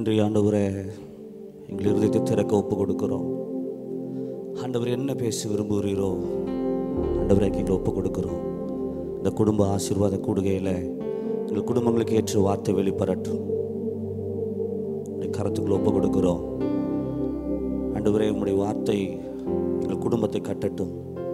இன்றைய ஆண்டவரே எங்கள் இருதயத்தை திறக்க ஒப்பு கொடுக்கிறோம் ஆண்டவர் என்ன பேச விரும்புகிறீரோ ஆண்டவரே எங்களை ஒப்பு கொடுக்கிறோம் இந்த குடும்ப ஆசீர்வாத கூடுகையில் எங்கள் குடும்பங்களுக்கு ஏற்ற வார்த்தை வெளிப்படட்டும் உடைய கரத்துக்குள்ள ஒப்பு கொடுக்கிறோம் ஆண்டவரே உம்முடைய வார்த்தை எங்கள் குடும்பத்தை கட்டட்டும்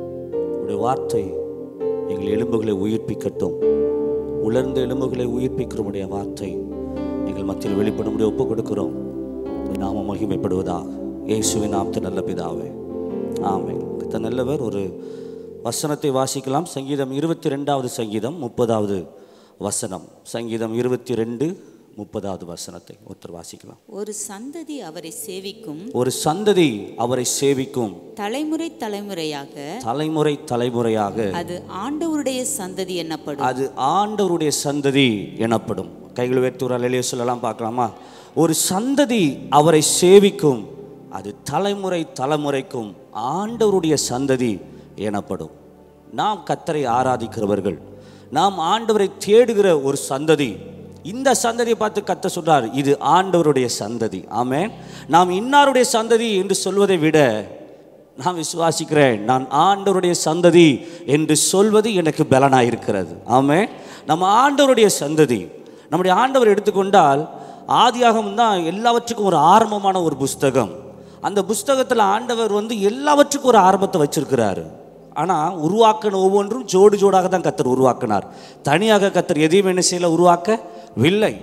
உடைய வார்த்தை எங்கள் எலும்புகளை உயிர்ப்பிக்கட்டும் உலர்ந்த எலும்புகளை உயிர்ப்பிக்கிறோமுடைய வார்த்தை எங்கள் மத்தியில் வெளிப்படும்படி ஒப்பு கொடுக்கிறோம் உம்முடைய நாமம் மகிமைப்படுவதாக இயேசுவின் நாமத்தை நல்ல பிதாவே ஆமென் கத்த நல்லவர் ஒரு வசனத்தை வாசிக்கலாம் சங்கீதம் இருபத்தி ரெண்டாவது சங்கீதம் முப்பதாவது வசனம் சங்கீதம் இருபத்தி ரெண்டு முப்பதாவது வசனத்தை ஒருத்தர் வாசிக்கலாம் ஒரு சந்ததி அவரை சேவிக்கும் ஒரு சந்ததி அவரை சேவிக்கும் தலைமுறை தலைமுறையாக தலைமுறை தலைமுறையாக அது ஆண்டவருடைய சந்ததி என்னப்படும் அது ஆண்டவருடைய சந்ததி எனப்படும் கைகள் உயர்த்துற அலையிலே சொல்லலாம் பார்க்கலாமா ஒரு சந்ததி அவரை சேவிக்கும் அது தலைமுறை தலைமுறைக்கும் ஆண்டவருடைய சந்ததி எனப்படும் நாம் கத்தரை ஆராதிக்கிறவர்கள் நாம் ஆண்டவரை தேடுகிற ஒரு சந்ததி இந்த சந்ததியை பார்த்து கத்த சொல்றார் இது ஆண்டவருடைய சந்ததி ஆமென் நாம் இன்னாருடைய சந்ததி என்று சொல்வதை விட நான் விசுவாசிக்கிறேன் நான் ஆண்டவருடைய சந்ததி என்று சொல்வது எனக்கு பலனாக இருக்கிறது ஆமே நம்ம ஆண்டவருடைய சந்ததி நம்முடைய ஆண்டவர் எடுத்துக்கொண்டால் ஆதியாகமம் தான் எல்லாவற்றுக்கும் ஒரு ஆரம்பமான ஒரு புஸ்தகம் அந்த புஸ்தகத்தில் ஆண்டவர் வந்து எல்லாவற்றுக்கும் ஒரு ஆரம்பத்தை வச்சிருக்கிறாரு ஆனால் உருவாக்கின ஒவ்வொன்றும் ஜோடு ஜோடாக தான் கத்தர் உருவாக்கினார் தனியாக கத்தர் எதையும் என்ன செய்யல உருவாக்கவில்லை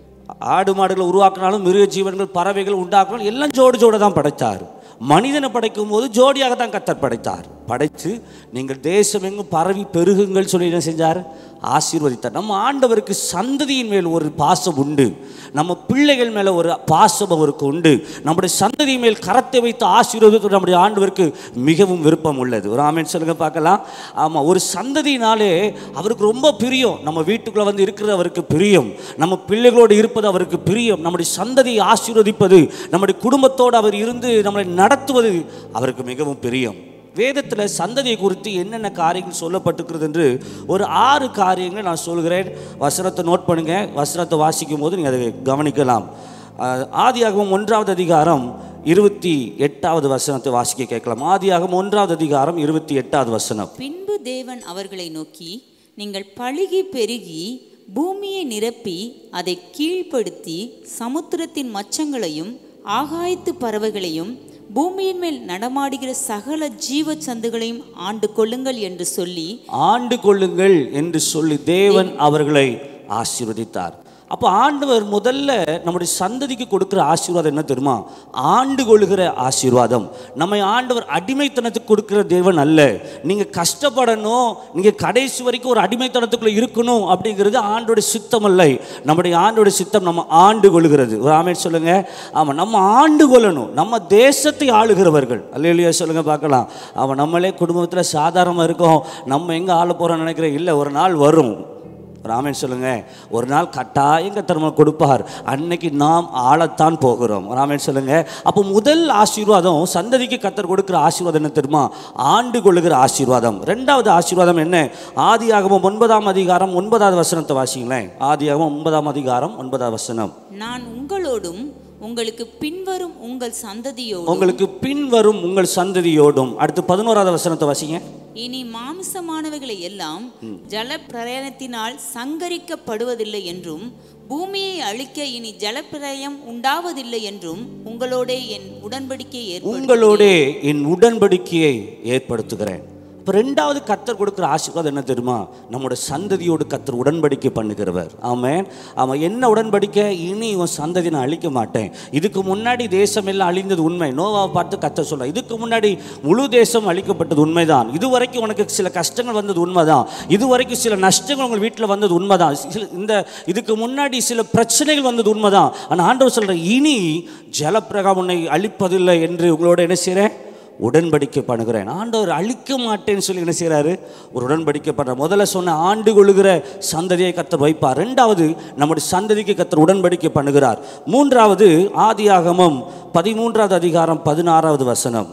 ஆடு மாடுகளை உருவாக்கினாலும் மிருக ஜீவன்கள் பறவைகள் உண்டாக்கினாலும் எல்லாம் ஜோடு ஜோடு தான் படைத்தார் மனிதனை படைக்கும் போது ஜோடியாக தான் கத்தர் படைத்தார் படைத்து நீங்கள் தேசம் எங்கும் பரவி பெருகுங்கள் சொல்லி என்ன செஞ்சார் ஆசீர்வதித்தார் நம்ம ஆண்டவருக்கு சந்ததியின் மேல் ஒரு பாசம் உண்டு நம்ம பிள்ளைகள் மேலே ஒரு பாசம் அவருக்கு உண்டு நம்முடைய சந்ததி மேல் கரத்தை வைத்து ஆசீர்வதித்து நம்முடைய ஆண்டவருக்கு மிகவும் விருப்பம் உள்ளது ஒரு ஆமேன் சொல்லுங்க பார்க்கலாம் ஆமாம் ஒரு சந்ததியினாலே அவருக்கு ரொம்ப பிரியம் நம்ம வீட்டுக்குள்ளே வந்து இருக்கிறது அவருக்கு பிரியம் நம்ம பிள்ளைகளோடு இருப்பது அவருக்கு பிரியம் நம்முடைய சந்ததியை ஆசீர்வதிப்பது நம்முடைய குடும்பத்தோடு அவர் இருந்து நம்மளை நடத்துவது அவருக்கு மிகவும் பிரியம் வேதத்தில் சந்ததியை குறித்து என்னென்ன காரியங்கள் சொல்லப்பட்டிருக்கிறது என்று ஒரு ஆறு காரியங்களை நான் சொல்கிறேன் வசனத்தை நோட் பண்ணுங்க வசனத்தை வாசிக்கும் போது நீங்கள் அதை கவனிக்கலாம் ஆஹ், ஆதியாகமம் ஒன்றாவது அதிகாரம் இருபத்தி எட்டாவது வசனத்தை வாசிக்க கேட்கலாம் ஆதியாகமம் ஒன்றாவது அதிகாரம் இருபத்தி எட்டாவது வசனம் பின்பு தேவன் அவர்களை நோக்கி நீங்கள் பழுகி பெருகி பூமியை நிரப்பி அதை கீழ்ப்படுத்தி சமுத்திரத்தின் மச்சங்களையும் ஆகாயத்து பறவைகளையும் பூமியின் மேல் நடமாடுகிற சகல ஜீவ சந்துகளையும் ஆண்டு கொள்ளுங்கள் என்று சொல்லி ஆண்டு கொள்ளுங்கள் என்று சொல்லி தேவன் அவர்களை ஆசீர்வதித்தார் அப்போ ஆண்டவர் முதல்ல நம்முடைய சந்ததிக்கு கொடுக்குற ஆசீர்வாதம் என்ன தெரியுமா ஆண்டு கொள்ளுகிற ஆசீர்வாதம் நம்மை ஆண்டவர் அடிமைத்தனத்துக்கு கொடுக்குற தேவன் அல்ல நீங்கள் கஷ்டப்படணும் நீங்கள் கடைசி வரைக்கும் ஒரு அடிமைத்தனத்துக்குள்ளே இருக்கணும் அப்படிங்கிறது ஆண்டோட சித்தம் அல்ல நம்முடைய ஆண்டோட சித்தம் நம்ம ஆண்டு கொள்ளுகிறது ஒரு ஆமென் சொல்லுங்க ஆமாம் நம்ம ஆண்டு கொள்ளணும் நம்ம தேசத்தை ஆளுகிறவர்கள் அல்லையா சொல்லுங்க பார்க்கலாம் அவன் நம்மளே குடும்பத்தில் சாதாரணமாக இருக்கோம் நம்ம எங்கே ஆள போகிறோம்னு நினைக்கிறேன் இல்லை ஒரு நாள் வரும் ராமன் சொல்லுங்க ஒரு நாள் கட்டாயம் கத்தர் நமக்கு கொடுப்பார் அன்னைக்கு நாம் ஆளத்தான் போகிறோம் ராமன் சொல்லுங்க அப்போ முதல் ஆசீர்வாதம் சந்ததிக்கு கத்தர் கொடுக்கிற ஆசீர்வாதம் என்ன தெரியுமா ஆண்டு கொள்ளுகிற ஆசீர்வாதம் ரெண்டாவது ஆசீர்வாதம் என்ன ஆதியாகமம் ஒன்பதாம் அதிகாரம் ஒன்பதாவது வசனத்தை வாசிங்களேன் ஆதியாகமம் ஒன்பதாம் அதிகாரம் ஒன்பதாவது வசனம் நான் உங்களோடும் உங்களுக்கு பின்வரும் உங்கள் சந்ததியோடும் உங்களுக்கு பின் வரும் உங்கள் சந்ததியோடும் அடுத்து பதினோராவது வசனத்தை வாசிங்க இனி மாம்சமானவைகளை எல்லாம் ஜல பிரயாணத்தினால் சங்கரிக்கப்படுவதில்லை என்றும் பூமியை அழிக்க இனி ஜலப்பிரயம் உண்டாவதில்லை என்றும் உங்களோடே என் உடன்படிக்கை ஏற்படும் உங்களோடே என் உடன்படிக்கையை ஏற்படுத்துகிறேன் இப்போ ரெண்டாவது கத்தர் கொடுக்குற ஆசீர்வாதம் என்ன தெரியுமா நம்முடைய சந்ததியோடு கத்தர் உடன்படிக்கை பண்ணுகிறவர் ஆமென் அவன் என்ன உடன்படிக்கை இனி இவன் சந்ததி நான் அழிக்க மாட்டேன் இதுக்கு முன்னாடி தேசம் எல்லாம் அழிந்தது உண்மை நோவாவை பார்த்து கத்தர் சொல்ல இதுக்கு முன்னாடி முழு தேசம் அழிக்கப்பட்டது உண்மைதான் இதுவரைக்கும் உனக்கு சில கஷ்டங்கள் வந்தது உண்மைதான் இதுவரைக்கும் சில நஷ்டங்கள் உங்கள் வீட்டில் வந்தது உண்மைதான் சில இந்த இதுக்கு முன்னாடி சில பிரச்சனைகள் வந்தது உண்மைதான் ஆனால் ஆண்டவர் சொல்ற இனி ஜலப்பிரகம் உன்னை அழிப்பதில்லை என்று உங்களோட என்ன செய்கிறேன் உடன்படிக்கை பண்ணுகிறேன் ஆண்டவர் அழிக்க மாட்டேன்னு சொல்லி என்ன செய்கிறாரு ஒரு உடன்படிக்கை பண்ணுற முதல்ல சொன்ன ஆண்டு கொள்ளுகிற சந்ததியை கத்தர் வைப்பார் ரெண்டாவது நம்முடைய சந்ததிக்கு கத்தர் உடன்படிக்கை பண்ணுகிறார் மூன்றாவது ஆதியாகமம் பதிமூன்றாவது அதிகாரம் பதினாறாவது வசனம்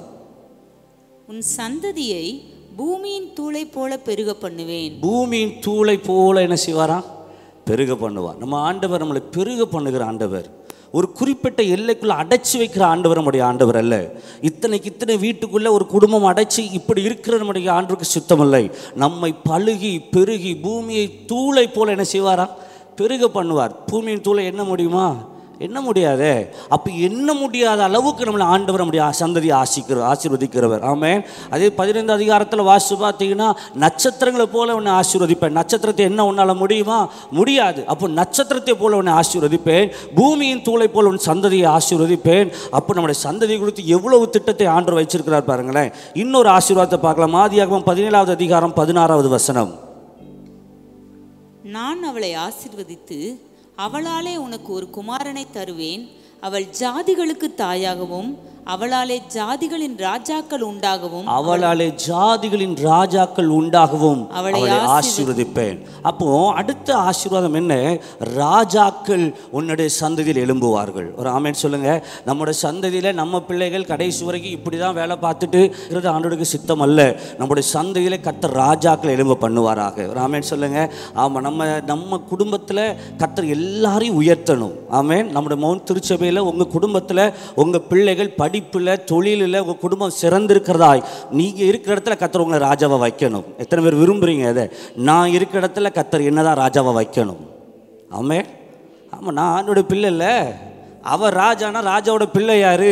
உன் சந்ததியை பூமியின் தூளை போல பெருக பண்ணுவேன் பூமியின் தூளை போல என்ன செய்வாராம் பெருக பண்ணுவார் நம்ம ஆண்டவர் நம்மளை பெருக பண்ணுகிற ஆண்டவர் ஒரு குறிப்பிட்ட எல்லைக்குள்ள அடைச்சி வைக்கிற ஆண்டவர் நம்முடைய ஆண்டவர் அல்ல இத்தனைக்கு இத்தனை வீட்டுக்குள்ள ஒரு குடும்பம் அடைச்சி இப்படி இருக்கிற நம்முடைய ஆண்டவருக்கு சுத்தமில்லை நம்மை பழுகி பெருகி பூமியை தூளை போல என்ன செய்வாரா பெருக பண்ணுவார் பூமியின் தூளை என்ன முடியுமா என்ன முடியாதே அப்போ என்ன முடியாத அளவுக்கு நம்மளை ஆண்டவர் நம்முடைய சந்ததி ஆசிக்கிற ஆசீர்வதிக்கிறவர் ஆமென் அதே பதினைந்து அதிகாரத்தில் வாசி பார்த்தீங்கன்னா நட்சத்திரங்களை போல உன்னை ஆசீர்வதிப்பேன் நட்சத்திரத்தை என்ன உன்னால் முடியுமா முடியாது அப்போ நட்சத்திரத்தை போல உன்னை ஆசீர்வதிப்பேன் பூமியின் தூளை போல உன் சந்ததியை ஆசீர்வதிப்பேன் அப்போ நம்முடைய சந்ததி குறித்து எவ்வளவு திட்டத்தை ஆண்டவர் வச்சிருக்கிறார் பாருங்களேன் இன்னொரு ஆசீர்வாதத்தை பார்க்கலாம் ஆதியாகமம் பதினேழாவது அதிகாரம் பதினாறாவது வசனம் நான் அவளை ஆசிர்வதித்து அவளாலே உனக்கு ஒரு குமாரனை தருவேன் அவள் ஜாதிகளுக்கு தாயாகவும் அவளாலே ஜாதிகளின் ராஜாக்கள் உண்டாகவும் அவளாலே ஜாதிகளின் ராஜாக்கள் உண்டாகவும் அவளை அவளை ஆசீர்வதிப்பேன் அப்போ அடுத்த ஆசீர்வாதம் என்ன ராஜாக்கள் உன்னுடைய சந்ததியில் எழும்புவார்கள் ஒரு ஆமேன் சொல்லுங்க நம்முடைய சந்ததியில நம்ம பிள்ளைகள் கடைசி வரைக்கும் இப்படி தான் வேலை பார்த்துட்டு இருக்கிறது ஆண்டோடுக்கு சித்தம் அல்ல நம்முடைய சந்ததியில கத்தர் ராஜாக்கள் எழும்ப பண்ணுவாராக ஒரு ஆமேன் சொல்லுங்க ஆமாம் நம்ம நம்ம குடும்பத்தில் கத்தர் எல்லாரையும் உயர்த்தணும் ஆமேன் நம்முடைய மௌன் திருச்சபையில் உங்கள் குடும்பத்தில் உங்கள் பிள்ளைகள் படிப்பில் தொழிலில் உங்கள் குடும்பம் சிறந்திருக்கிறதாய் நீங்கள் இருக்கிற இடத்துல கத்தர் உங்களை ராஜாவை வைக்கணும் எத்தனை பேர் விரும்புகிறீங்க அதை நான் இருக்கிற இடத்துல கத்தர் என்னதான் ராஜாவை வைக்கணும் ஆமே ஆமாம் நான் ஆண்டோட பிள்ளை இல்லை அவர் ராஜானா ராஜாவோட பிள்ளை யாரு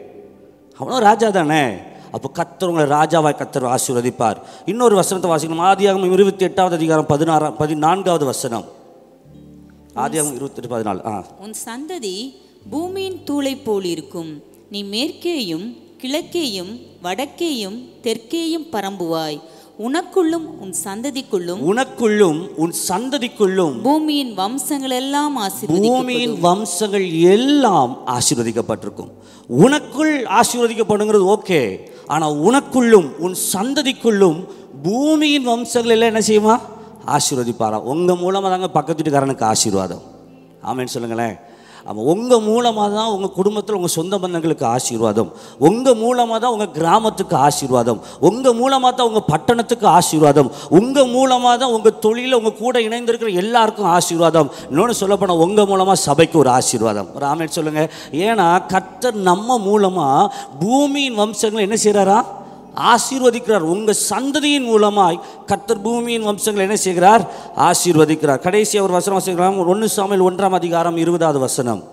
அவனும் ராஜா தானே அப்போ கத்தர் உங்களை ராஜாவாய் கத்தர் ஆசீர்வதிப்பார் இன்னொரு வசனத்தை வாசிக்கணும் ஆதியாகமம் இருபத்தி எட்டாவது அதிகாரம் பதினாறாம் பதினான்காவது வசனம் ஆதியாகமம் இருபத்தெட்டு பதினாலு ஆ உன் சந்ததி பூமியின் தூளை போல் இருக்கும் நீ மேற்கேயும் கிழக்கேயும் வடக்கேயும் தெற்கேயும் பரம்புவாய் உனக்குள்ளும் உன் சந்ததிக்குள்ளும் உனக்குள்ளும் உன் சந்ததிக்குள்ளும் பூமியின் வம்சங்கள் எல்லாம் ஆசீர்வதிக்கப்படும் பூமியின் வம்சங்கள் எல்லாம் ஆசீர்வதிக்கப்பட்டிருக்கும் உனக்குள் ஆசீர்வதிக்கப்படுங்கிறது ஓகே ஆனால் உனக்குள்ளும் உன் சந்ததிக்குள்ளும் பூமியின் வம்சங்கள் எல்லாம் என்ன செய்யுமா ஆசீர்வதிப்பாரா உங்கள் மூலமாக தாங்க பக்கத்து வீட்டுக்காரனுக்கு ஆசீர்வாதம் ஆமேன்னு சொல்லுங்களேன் ஆமாம் உங்கள் மூலமாக தான் உங்கள் குடும்பத்தில் உங்கள் சொந்த பந்தங்களுக்கு ஆசீர்வாதம் உங்கள் மூலமாக தான் உங்கள் கிராமத்துக்கு ஆசீர்வாதம் உங்கள் மூலமாக தான் உங்கள் பட்டணத்துக்கு ஆசீர்வாதம் உங்கள் மூலமாக தான் உங்கள் தொழிலில் உங்கள் கூட இணைந்திருக்கிற எல்லாருக்கும் ஆசீர்வாதம் இன்னொன்று சொல்லப்போனால் உங்கள் மூலமாக சபைக்கு ஒரு ஆசீர்வாதம் ஒரு ஆமேன் சொல்லுங்கள் ஏன்னா கர்த்தர் நம்ம மூலமாக பூமியின் வம்சங்களை என்ன செய்கிறாரா ஆசீர்வதிக்கிறார் உங்கள் சந்ததியின் மூலமாய் கர்த்தர் பூமியின் வம்சங்களை என்ன செய்கிறார் ஆசீர்வதிக்கிறார் கடைசி ஒரு வசனம் வாசிக்கலாம் ஒன்று சாமியில் ஒன்றாம் அதிகாரம் இருபதாவது வசனம்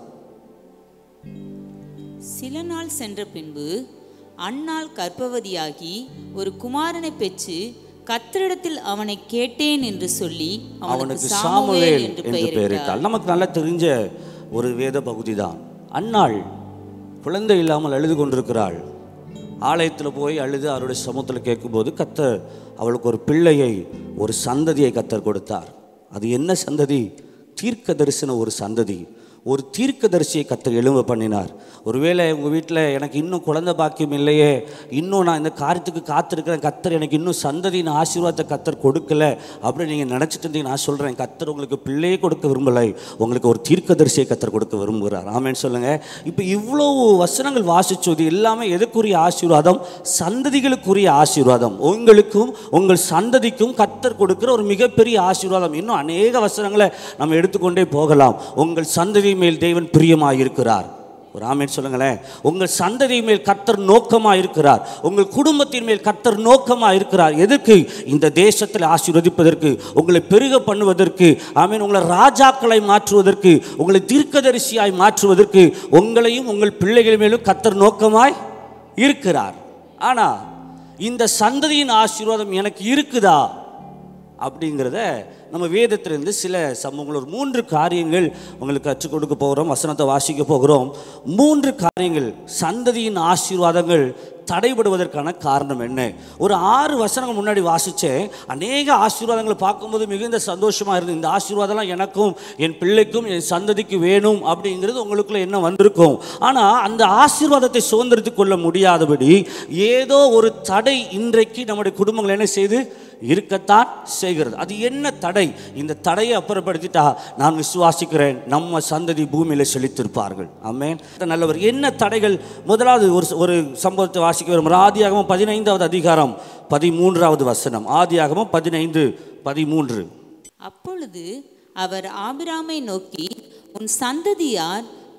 சில நாள் சென்ற பின்பு அன்னாள் கர்ப்பவதியாகி ஒரு குமாரனை பெற்று கத்தரிடத்தில் அவனை கேட்டேன் என்று சொல்லி அவனுக்கு அவனுக்கு சாமுவேல் சாமுவேல் என்று என்று பெயரிட்டார் பெயரிட்டாள் நமக்கு நல்லா தெரிஞ்ச ஒரு வேத பகுதி தான் அன்னாள் குழந்தை இல்லாமல் அழுது கொண்டிருக்கிறாள் ஆலயத்தில் போய் அழுது அவருடைய சமூகத்தில் கேட்கும்போது கத்தர் அவளுக்கு ஒரு பிள்ளையை ஒரு சந்ததியை கத்தர் கொடுத்தார் அது என்ன சந்ததி தீர்க்க தரிசன ஒரு சந்ததி ஒரு தீர்க்கதரிசியை கத்தர் எழும்ப பண்ணினார் ஒருவேளை உங்கள் வீட்டில் எனக்கு இன்னும் குழந்தை பாக்கியம் இல்லையே இன்னும் நான் இந்த காரியத்துக்கு காத்திருக்கிறேன் கத்தர் எனக்கு இன்னும் சந்ததியின் ஆசீர்வாதத்தை கத்தர் கொடுக்கல அப்படின்னு நீங்கள் நினச்சிட்டு இருந்தீங்க நான் சொல்கிறேன் கத்தர் உங்களுக்கு பிள்ளையே கொடுக்க விரும்பலை உங்களுக்கு ஒரு தீர்க்கதரிசியை கத்தர் கொடுக்க விரும்புகிறார் ஆமேன்னு சொல்லுங்கள் இப்போ இவ்வளோ வசனங்கள் வாசிச்சது எல்லாமே எதுக்குரிய ஆசீர்வாதம் சந்ததிகளுக்குரிய ஆசீர்வாதம் உங்களுக்கும் உங்கள் சந்ததிக்கும் கத்தர் கொடுக்கிற ஒரு மிகப்பெரிய ஆசீர்வாதம் இன்னும் அநேக வசனங்களை நம்ம எடுத்துக்கொண்டே போகலாம் உங்கள் சந்ததி மேல் தேவன் பிரியமாக இருக்கிறார் ஒரு ஆமேன் சொல்லுங்களேன் உங்கள் சந்ததி மேல் கர்த்தர் நோக்கமாக இருக்கிறார் உங்கள் குடும்பத்தின் மேல் கர்த்தர் நோக்கமாக இருக்கிறார் எதுக்கு இந்த தேசத்தில் ஆசீர்வதிப்பதற்கு உங்களை பெருக பண்ணுவதற்கு ஆமீன் உங்களை ராஜாக்களை மாற்றுவதற்கு உங்களை தீர்க்கதரிசியாய் மாற்றுவதற்கு உங்களையும் உங்கள் பிள்ளைகள் மேலும் கர்த்தர் நோக்கமாய் இருக்கிறார் ஆனால் இந்த சந்ததியின் ஆசீர்வாதம் எனக்கு இருக்குதா அப்படிங்கிறத நம்ம வேதத்திலிருந்து சில சம்பவங்கள் ஒரு மூன்று காரியங்கள் உங்களுக்கு கற்றுக் கொடுக்க போகிறோம் வசனத்தை வாசிக்க போகிறோம் மூன்று காரியங்கள் சந்ததியின் ஆசீர்வாதங்கள் தடைபடுவதற்கான காரணம் என்ன ஒரு ஆறு வசனங்கள் முன்னாடி வாசித்தேன் அநேக ஆசீர்வாதங்களை பார்க்கும்போது மிகுந்த சந்தோஷமாக இருந்தது இந்த ஆசீர்வாதம்லாம் எனக்கும் என் பிள்ளைக்கும் என் சந்ததிக்கு வேணும் அப்படிங்கிறது உங்களுக்குள்ள என்ன வந்திருக்கும் ஆனால் அந்த ஆசீர்வாதத்தை சுதந்திரத்து கொள்ள முடியாதபடி ஏதோ ஒரு தடை இன்றைக்கு நம்முடைய குடும்பங்கள் என்ன செய்து இருக்கத்தான் செய்கிறது அது என்ன தடை இந்த தடையை அப்புறப்படுத்திட்டா நான் விசுவாசிக்கிறேன் நம்ம சந்ததி பூமியில் செழித்திருப்பார்கள் ஆமென் நல்லவர் என்ன தடைகள் முதலாவது ஒரு ஒரு சம்பவத்தை வாசிக்க வரும் ஆதியாகமம் பதினைந்தாவது அதிகாரம் பதிமூன்றாவது வசனம் ஆதியாகமம் பதினைந்து பதிமூன்று அப்பொழுது அவர் ஆபிராமை நோக்கி உன் சந்ததியார்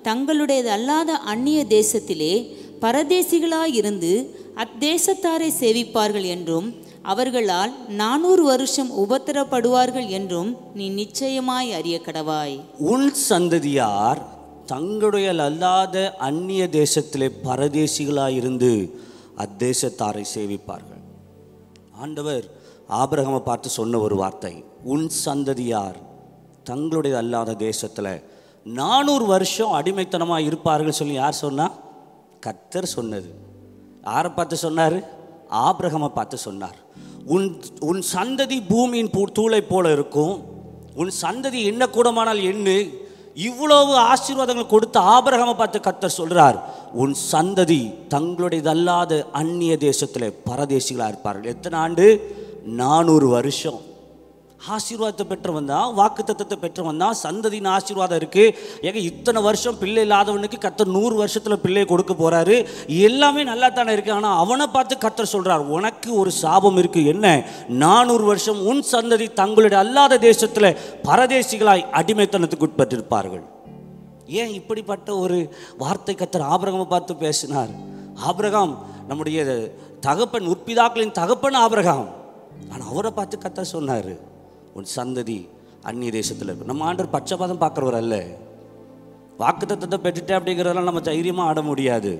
தங்களுடையது அல்லாத அந்நிய தேசத்திலே பரதேசிகளாயிருந்து அத்தேசத்தாரை சேவிப்பார்கள் என்றும் அவர்களால் நானூறு வருஷம் உபத்திரப்படுவார்கள் என்றும் நீ நிச்சயமாய் அறிய கடவாய் உன் சந்ததியார் தங்களுடைய அல்லாத அந்நிய தேசத்திலே பரதேசிகளாயிருந்து அத்தேசத்தாரை சேவிப்பார்கள் ஆண்டவர் ஆபிரகாமை பார்த்து சொன்ன ஒரு வார்த்தை உன் சந்ததியார் தங்களுடைய அல்லாத தேசத்தில் நானூறு வருஷம் அடிமைத்தனமாக இருப்பார்கள் சொல்லி யார் சொன்னா கர்த்தர் சொன்னது யாரை பார்த்து சொன்னார் ஆபிரகாமை பார்த்து சொன்னார் உன் உன் சந்ததி பூமியின் பூ தூளை போல இருக்கும் உன் சந்ததி என்ன கூடமானால் எண்ணு இவ்வளவு ஆசீர்வாதங்கள் கொடுத்த ஆபிரகாமை பார்த்து கர்த்தர் சொல்றார் உன் சந்ததி தங்களுடையதல்லாத அந்நிய தேசத்தில் பரதேசிகளாக இருப்பார்கள் எத்தனை ஆண்டு நானூறு வருஷம் ஆசீர்வாதத்தை பெற்றவன் தான் வாக்கு தத்தத்தை பெற்றவன் தான் சந்ததியின் ஆசீர்வாதம் இருக்கு ஏங்க இத்தனை வருஷம் பிள்ளை இல்லாதவனுக்கு கத்தர் நூறு வருஷத்துல பிள்ளை கொடுக்க போறாரு எல்லாமே நல்லா தானே இருக்கு ஆனா அவனை பார்த்து கத்தர் சொல்றார் உனக்கு ஒரு சாபம் இருக்கு என்ன நானூறு வருஷம் உன் சந்ததி தங்களுடைய அல்லாத தேசத்துல பரதேசிகளாய் அடிமைத்தனத்துக்கு உட்பட்டிருப்பார்கள் ஏன் இப்படிப்பட்ட ஒரு வார்த்தை கத்தர் ஆபிரகாமை பார்த்து பேசினார் ஆபிரகாம் நம்முடைய தகப்பன் உற்பிதாக்களின் தகப்பன் ஆபிரகாம் ஆனால் அவரை பார்த்து கத்தர் சொன்னார் உன் சந்ததி அந்நிய தேசத்தில் இருக்கும் நம்ம ஆண்டவர் பச்சைபாதம் பார்க்குறவர் அல்ல வாக்குத்தத்தத்தை பெற்றுட்டேன் அப்படிங்கிறதெல்லாம் நம்ம தைரியமாக ஆட முடியாது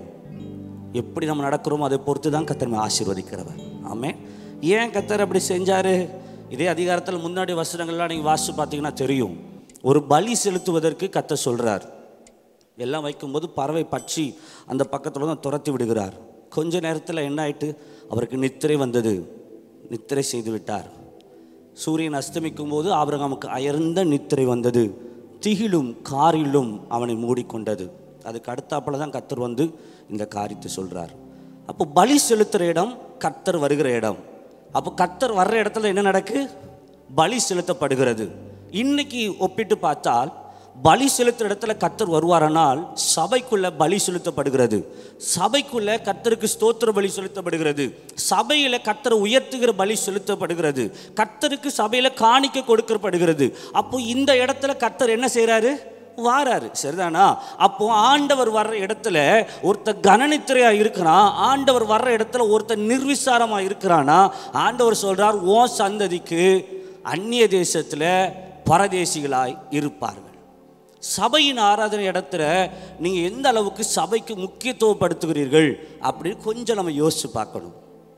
எப்படி நம்ம நடக்கிறோமோ அதை பொறுத்து தான் கத்தர் நம்மை ஆசீர்வதிக்கிறவர் ஆமே ஏன் கத்தர் அப்படி செஞ்சார் இதே அதிகாரத்தில் முன்னாடி வசனங்கள்லாம் நீங்கள் வாசித்து பார்த்தீங்கன்னா தெரியும் ஒரு பலி செலுத்துவதற்கு கத்தர் சொல்கிறார் எல்லாம் வைக்கும்போது பறவை பட்சி அந்த பக்கத்தில் தான் துரத்தி விடுகிறார் கொஞ்ச நேரத்தில் என்ன ஆயிட்டு அவருக்கு நித்திரை வந்தது நித்திரை செய்து விட்டார் சூரியன் அஸ்தமிக்கும் போது ஆபிரகாமுக்கு அயர்ந்த நித்திரை வந்தது திகிலும் காரிலும் அவனை மூடிக்கொண்டது அதுக்கு அடுத்தாப்புல தான் கத்தர் வந்து இந்த காரியத்தை சொல்றார் அப்போ பலி செலுத்துகிற இடம் கத்தர் வருகிற இடம் அப்போ கத்தர் வர்ற இடத்துல என்ன நடக்கு பலி செலுத்தப்படுகிறது இன்னைக்கு ஒப்பிட்டு பார்த்தால் பலி செலுத்துற இடத்துல கத்தர் வருவாரானால் சபைக்குள்ள பலி செலுத்தப்படுகிறது சபைக்குள்ள கத்தருக்கு ஸ்தோத்திர பலி செலுத்தப்படுகிறது சபையில கத்தரை உயர்த்துகிற பலி செலுத்தப்படுகிறது கத்தருக்கு சபையில காணிக்க கொடுக்கப்படுகிறது அப்போ இந்த இடத்துல கத்தர் என்ன செய்றாரு வாராரு சரிதானா அப்போ ஆண்டவர் வர்ற இடத்துல ஒருத்தர் கனநித்திரையா இருக்கிறான் ஆண்டவர் வர்ற இடத்துல ஒருத்தர் நிர்விசாரமா இருக்கிறானா ஆண்டவர் சொல்றார் ஓ சந்ததிக்கு அந்நிய தேசத்துல பரதேசிகளாய் இருப்பார்கள் சபையின் ஆராதனை இடத்துல நீங்கள் எந்த அளவுக்கு சபைக்கு முக்கியத்துவப்படுத்துகிறீர்கள் அப்படின்னு கொஞ்சம் நம்ம யோசிச்சு பார்க்கணும்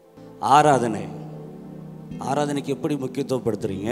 ஆராதனை ஆராதனைக்கு எப்படி முக்கியத்துவப்படுத்துறீங்க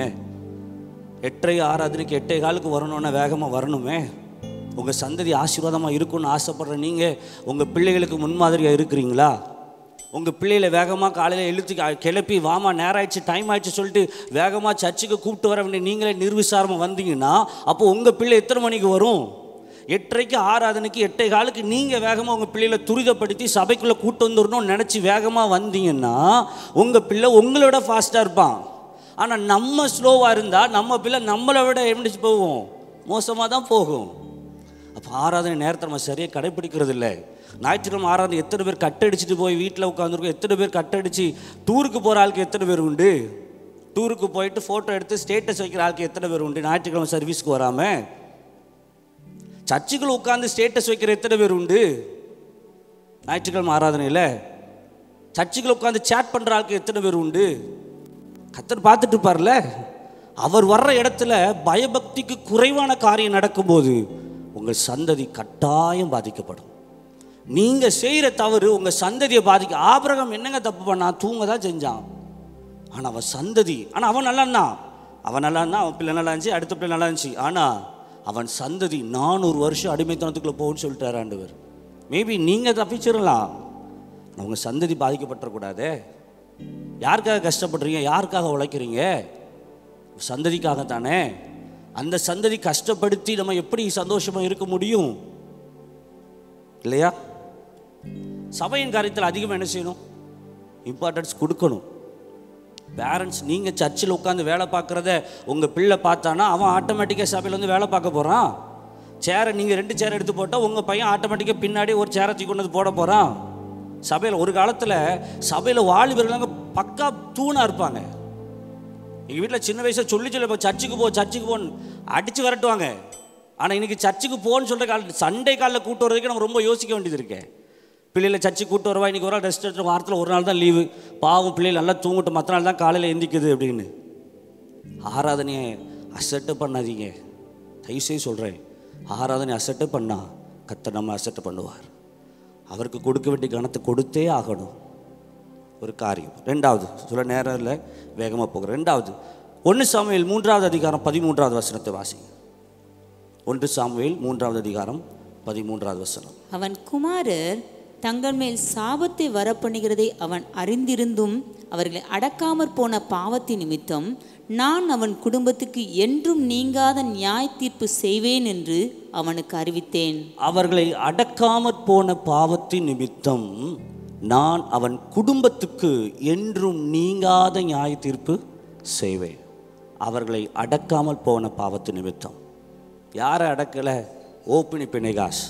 எட்டரை ஆராதனைக்கு எட்டே காலுக்கு வரணும்னா வேகமாக வரணுமே உங்கள் சந்ததி ஆசீர்வாதமாக இருக்கும்னு ஆசைப்படுற நீங்கள் உங்கள் பிள்ளைகளுக்கு முன்மாதிரியாக இருக்கிறீங்களா உங்கள் பிள்ளைகளை வேகமாக காலையில் இழுத்து கா- கிளப்பி வாமா நேரம் ஆயிடுச்சு டைம் ஆயிடுச்சு சொல்லிட்டு வேகமாக சர்ச்சுக்கு கூப்பிட்டு வர வேண்டிய நீங்களே நிர்விசாரமாக வந்தீங்கன்னா அப்போ உங்கள் பிள்ளை எத்தனை மணிக்கு வரும் எட்டரைக்கு ஆராதனைக்கு எட்டை காலுக்கு நீங்கள் வேகமாக உங்கள் பிள்ளைகளை துரிதப்படுத்தி சபைக்குள்ளே கூட்டு வந்துடணும்னு நினச்சி வேகமாக வந்தீங்கன்னா உங்கள் பிள்ளை உங்களோட ஃபாஸ்ட்டாக இருப்பான் ஆனால் நம்ம ஸ்லோவாக இருந்தால் நம்ம பிள்ளை நம்மளை விட எப்படி போகும் மோசமாக தான் போகும் அப்போ ஆராதனை நேரத்தை நம்ம சரியாக கடைப்பிடிக்கிறது இல்லை ஞாயிற்றுக்கிழமை ஆராதனை எத்தனை பேர் கட்டடிச்சிட்டு போய் வீட்டில் உட்காந்துருக்கோம் எத்தனை பேர் கட்டடிச்சு டூருக்கு போகிற ஆளுக்கு எத்தனை பேர் உண்டு டூருக்கு போயிட்டு ஃபோட்டோ எடுத்து ஸ்டேட்டஸ் வைக்கிற ஆளுக்கு எத்தனை பேர் உண்டு ஞாயிற்றுக்கிழமை சர்வீஸ்க்கு வராமல் சர்ச்சுக்குள்ள உட்காந்து ஸ்டேட்டஸ் வைக்கிற எத்தனை பேர் உண்டு ஞாயிற்றுக்கிழமை ஆராதனையில் சர்ச்சுக்குள்ள உட்காந்து சேட் பண்ணுற ஆளுக்கு எத்தனை பேர் உண்டு கத்தர் பார்த்துட்டு இருப்பார்ல அவர் வர்ற இடத்துல பயபக்திக்கு குறைவான காரியம் நடக்கும்போது உங்கள் சந்ததி கட்டாயம் பாதிக்கப்படும் நீங்கள் செய்கிற தவறு உங்கள் சந்ததியை பாதிக்க ஆபிரகம் என்னங்க தப்பு பண்ணான் தூங்க தான் செஞ்சான் ஆனால் அவன் சந்ததி ஆனால் அவன் நல்லா இருந்தான் அவன் நல்லா இருந்தான் அவன் பிள்ளை நல்லா இருந்துச்சு அடுத்த பிள்ளை நல்லா இருந்துச்சு ஆனால் அவன் சந்ததி நானூறு வருஷம் அடிமைத்தனத்துக்குள்ளே போகும்னு சொல்லிட்டார் ஆண்டவர் மேபி நீங்கள் தப்பிச்சிடலாம் ஆனா உங்க சந்ததி பாதிக்கப்பட்டுறக்கூடாதே யாருக்காக கஷ்டப்படுறீங்க யாருக்காக உழைக்கிறீங்க சந்ததிக்காக தானே அந்த சந்ததி கஷ்டப்படுத்தி நம்ம எப்படி சந்தோஷமாக இருக்க முடியும் இல்லையா சபையின் காரியத்தில் அதிகமாக என்ன செய்யணும் இம்பார்ட்டன்ஸ் கொடுக்கணும் பேரண்ட்ஸ் நீங்கள் சர்ச்சில் உட்காந்து வேலை பார்க்குறத உங்கள் பிள்ளை பார்த்தானா அவன் ஆட்டோமேட்டிக்காக சபையில் வந்து வேலை பார்க்க போகிறான் சேரை நீங்கள் ரெண்டு சேர் எடுத்து போட்டால் உங்கள் பையன் ஆட்டோமேட்டிக்காக பின்னாடி ஒரு சேரை தூக்கி கொண்டு வந்து போட போகிறான் சபையில் ஒரு காலத்தில் சபையில் வாலிபர்களாங்க பக்கா தூணாக இருப்பாங்க எங்கள் வீட்டில் சின்ன வயசில் சொல்லி சொல்லி இப்போ சர்ச்சுக்கு போ சர்ச்சுக்கு போன்னு அடித்து விரட்டுவாங்க ஆனால் இன்னைக்கு சர்ச்சுக்கு போன்னு சொல்கிற கால சண்டே காலில் கூட்டு வரதுக்கு நம்ம ரொம்ப யோசிக்க வேண்டியது இருக்கே பிள்ளைகளை சர்ச்சுக்கு கூட்டு வரவா இன்னைக்கு ஒரு நாள் ரெஸ்ட் எடுத்து வாரத்தில் ஒரு நாள் தான் லீவு பாவம் பிள்ளைகள் நல்லா தூங்கிட்டு மற்ற நாள் தான் காலையில் எந்திக்குது அப்படின்னு ஆராதனையை அசட்டு பண்ணாதீங்க தயவுசெய்து சொல்கிறேன் ஆராதனை அசட்டு பண்ணா கத்த நம்ம அசட்டு பண்ணுவார் அவருக்கு கொடுக்க வேண்டிய கணத்தை கொடுத்தே ஆகணும் ஒரு காரியம் ரெண்டாவது சொல்ல நேரம் இல்லை வேகமாக போகிறேன் ரெண்டாவது ஒன்று சாமுவேல் மூன்றாவது அதிகாரம் பதிமூன்றாவது வசனத்தை வாசிங்க ஒன்று சாமுவேல் மூன்றாவது அதிகாரம் பதிமூன்றாவது வசனம் அவன் குமாரர் தங்கள் மேல் சாபத்தை வரப்பண்ணுகிறதை அவன் அறிந்திருந்தும் அவர்களை அடக்காமற் போன பாவத்தின் நிமித்தம் நான் அவன் குடும்பத்துக்கு என்றும் நீங்காத நியாய தீர்ப்பு செய்வேன் என்று அவனுக்கு அறிவித்தேன் அவர்களை அடக்காமற் போன பாவத்தின் நிமித்தம் நான் அவன் குடும்பத்துக்கு என்றும் நீங்காத நியாய தீர்ப்பு செய்வேன் அவர்களை அடக்காமல் போன பாவத்தின் நிமித்தம் யாரை அடக்கலை ஓப்பினி பிணைகாஸ்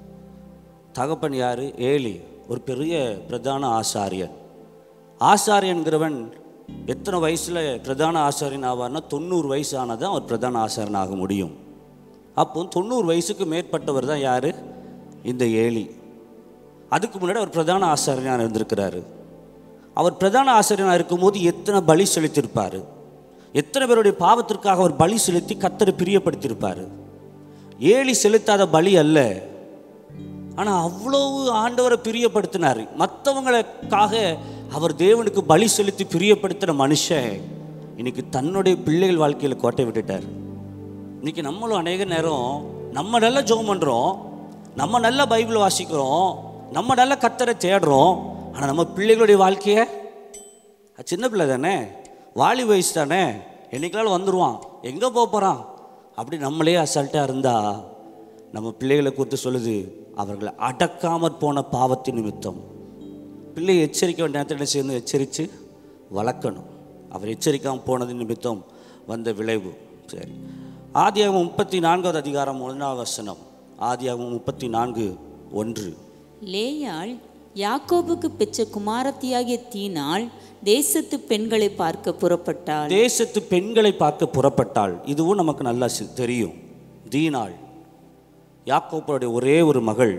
தகப்பன் யாரு ஏலி ஒரு பெரிய பிரதான ஆசாரியன் ஆசாரியன்கிறவன் எத்தனை வயசில் பிரதான ஆசாரியன் ஆவார்னா தொண்ணூறு வயசு ஆனால் தான் அவர் பிரதான ஆசாரியன் ஆக முடியும் அப்போ தொண்ணூறு வயசுக்கு மேற்பட்டவர் தான் யார் இந்த ஏலி அதுக்கு முன்னாடி அவர் பிரதான ஆசாரியனாக இருந்திருக்கிறாரு அவர் பிரதான ஆசாரியனாக இருக்கும்போது எத்தனை பலி செலுத்தியிருப்பார் எத்தனை பேருடைய பாவத்திற்காக அவர் பலி செலுத்தி கத்தரை பிரியப்படுத்தியிருப்பார் ஏலி செலுத்தாத பலி அல்ல ஆனால் அவ்வளவு ஆண்டவரை பிரியப்படுத்தினார் மற்றவங்களுக்காக அவர் தேவனுக்கு பலி செலுத்தி பிரியப்படுத்தின மனுஷன் இன்னைக்கு தன்னுடைய பிள்ளைகள் வாழ்க்கையில் கோட்டை விட்டுட்டார் இன்னைக்கு நம்மளும் அநேக நேரம் நம்ம நல்லா ஜெபம் பண்ணுறோம் நம்ம நல்லா பைபிள் வாசிக்கிறோம் நம்ம நல்லா கத்தரை தேடுறோம் ஆனால் நம்ம பிள்ளைகளுடைய வாழ்க்கையை அது சின்ன பிள்ளை தானே வாலி வயசு தானே என்னைக்காலும் வந்துடுவான் எங்கே போக போகிறான் அப்படி நம்மளே அசால்ட்டாக இருந்தால் நம்ம பிள்ளைகளை குறித்து சொல்லுது அவர்களை அடக்காமற் போன பாவத்தின் நிமித்தம் பிள்ளையை எச்சரிக்க வேண்டிய நேரத்தில் என்ன செய்யணும் எச்சரித்து வளர்க்கணும் அவர் எச்சரிக்காமல் போனது நிமித்தம் வந்த விளைவு சரி ஆதியாகமம் முப்பத்தி நான்காவது அதிகாரம் ஒன்றாவது வசனம் ஆதியாகமம் முப்பத்தி நான்கு ஒன்று லேயாள் யாக்கோபுக்கு பெற்ற குமாரத்தியாகிய தீனாள் தேசத்து பெண்களை பார்க்க புறப்பட்டாள் தேசத்து பெண்களை பார்க்க புறப்பட்டாள் இதுவும் நமக்கு நல்லா சி- தெரியும் தீனாள் யாக்கோப்பருடைய ஒரே ஒரு மகள்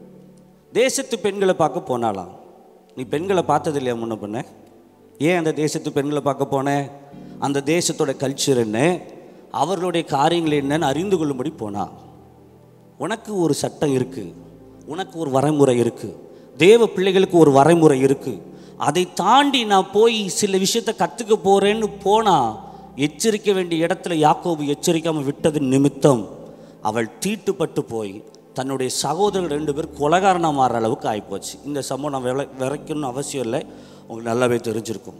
தேசத்து பெண்களை பார்க்க போனாளாம் நீ பெண்களை பார்த்தது இல்லையா முன்ன பண்ண ஏன் அந்த தேசத்து பெண்களை பார்க்க போன அந்த தேசத்தோட கல்ச்சர் என்ன அவர்களுடைய காரியங்கள் என்னன்னு அறிந்து கொள்ளும்படி போனா உனக்கு ஒரு சட்டம் இருக்கு உனக்கு ஒரு வரைமுறை இருக்கு தேவ பிள்ளைகளுக்கு ஒரு வரைமுறை இருக்கு அதை தாண்டி நான் போய் சில விஷயத்தை கற்றுக்க போறேன்னு போனா எச்சரிக்க வேண்டிய இடத்துல யாக்கோபு எச்சரிக்காம விட்டது நிமித்தம் அவள் தீட்டுப்பட்டு போய் தன்னுடைய சகோதரர் ரெண்டு பேர் கொலகாரனா மாறுற அளவுக்கு ஆகிப்போச்சு இந்த சம்பவம் நான் விளை விரைக்கணும்னு அவசியம் இல்லை உங்களுக்கு நல்லாவே தெரிஞ்சிருக்கும்